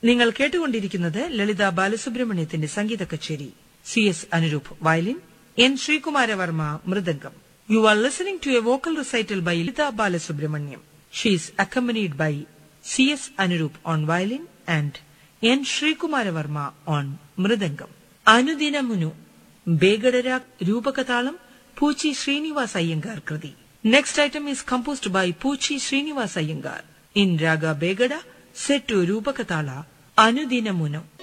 നിങ്ങൾ കേട്ടുകൊണ്ടിരിക്കുന്നത് ലളിത ബാലസുബ്രഹ്മണ്യത്തിന്റെ സംഗീത കച്ചേരി C S Anuroop violin N Sreekumara Varma mridangam you are listening to A vocal recital by Lalitha Balasubrahmanyam she is accompanied by C S Anuroop on violin and N Sreekumara Varma on mridangam അനുദിനമുനു ബേഗഡര രൂപകതാളം പൂച്ചി Srinivas Iyengar കൃതി next item is composed by പൂച്ചി Srinivas Iyengar in raga Begada set to രൂപകതാള അനുദിനമുനു